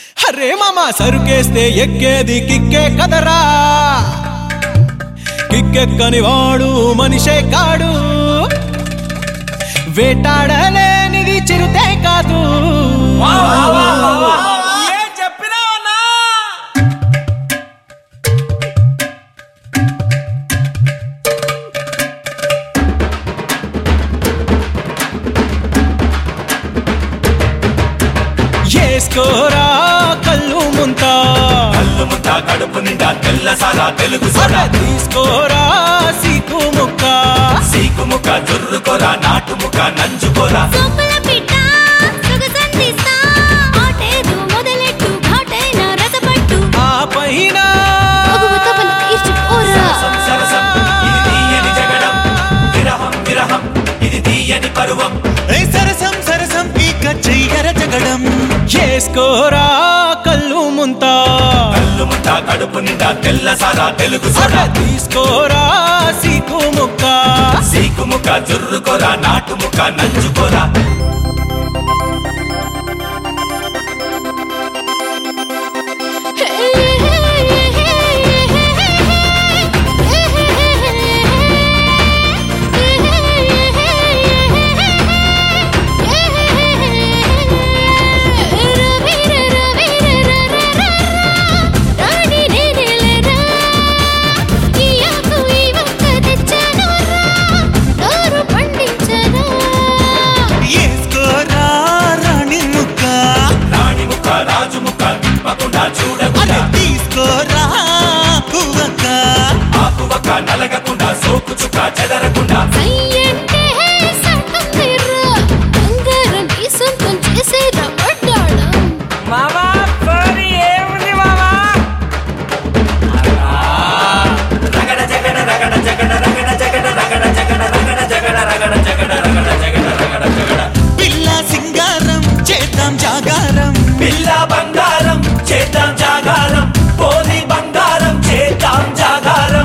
అరే మామ సరుకేస్తే ఎక్కేది కిక్కే కదరా కిక్కెక్కని వాడు మనిషే కాడు వేటాడలేనిది చిరుతే కాదు ఏం చెప్పినావన్నా ఏసుకోరా కళ్ళు ముంత కళ్ళు ముద్ద కడుపు నిండా తెల్ల సారా తెలుగు అరే సోడా తీసుకోరా సీకు ముక్క సీకు ముక్క జుర్రుకోరా నాటు ముక్క నంచుకోరా సోపుల పిట్ట సుగసంధిస్తా ఆటేదు మొదలెట్టు ఘాటైన రసపట్టు ఆ పైన మగువతో పలు తీర్చుకోరా సరసం సరసం ఇది తీయని జగడం విరహం విరహం ఇది తీయని పరువం ఏ సరసం సరసం ఇక చెయ్యర జగడం చేసుకోరా కళ్ళు ముంత కళ్ళు ముద్ద కడుపు నిండా తెల్ల సారా తెలుగు అరే సోడా తీసుకోరా సీకు ముక్క సీకు ముక్క జుర్రుకోరా నాటు ముక్క నంచుకోరా ఏసుకోరా రాణి ముక్క రాణి ముక్క రాజు ముక్క తిప్పకుండా అరే చూడకుండా తీసుకోరా పువ్వక్క ఆకువక్క నలగకుండా సోకు చుక్క చెదరకుండా చేసేరా పడ్డాడా మామా సారీ ఏముంది మామా రగడ జగడ రగడ జగడ రగడ జగడ రగడ జగడ రగడ జగడ రగడ జగడ రగడ జగడ రగడ జగడ పిల్ల సింగారం చేద్దాం జాగారం పిల్ల బంగారం చేద్దాం జాగారం పోలి బంగారం చేద్దాం జాగారం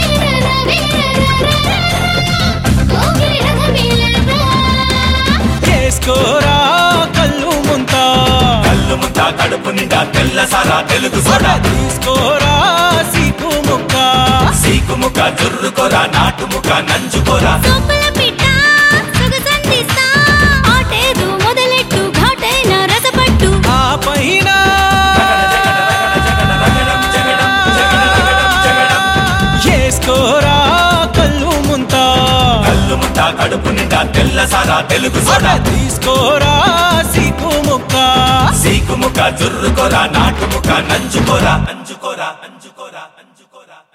చేసుకోరా కళ్ళు ముంత కళ్ళు ముద్ద కడుపు నిండా తెల్ల సారా తెలుగు అరే సోడా తీసుకోరా సీకు ముక్క సీకు ముక్క జుర్రుకోరా నాటు ముక్క నంచుకోరా సోపుల పిట్ట సుగసంధిస్తా ఆటేదు మొదలెట్టు ఘాటైన రసపట్టు ఆ పైన రగడ జగడ రగడం జగడం జగడ రగడం జగడం చేసుకోరా కళ్ళు ముంత కళ్ళు ముద్ద కడుపు నిండా తెల్ల సారా తెలుగు అరే సోడా తీసుకోరా సీకు ముక్క సీకు ముక్క జుర్రుకోరా నాటు ముక్క నంచుకోరా నంచుకోరా నంచుకోరా నంచుకోరా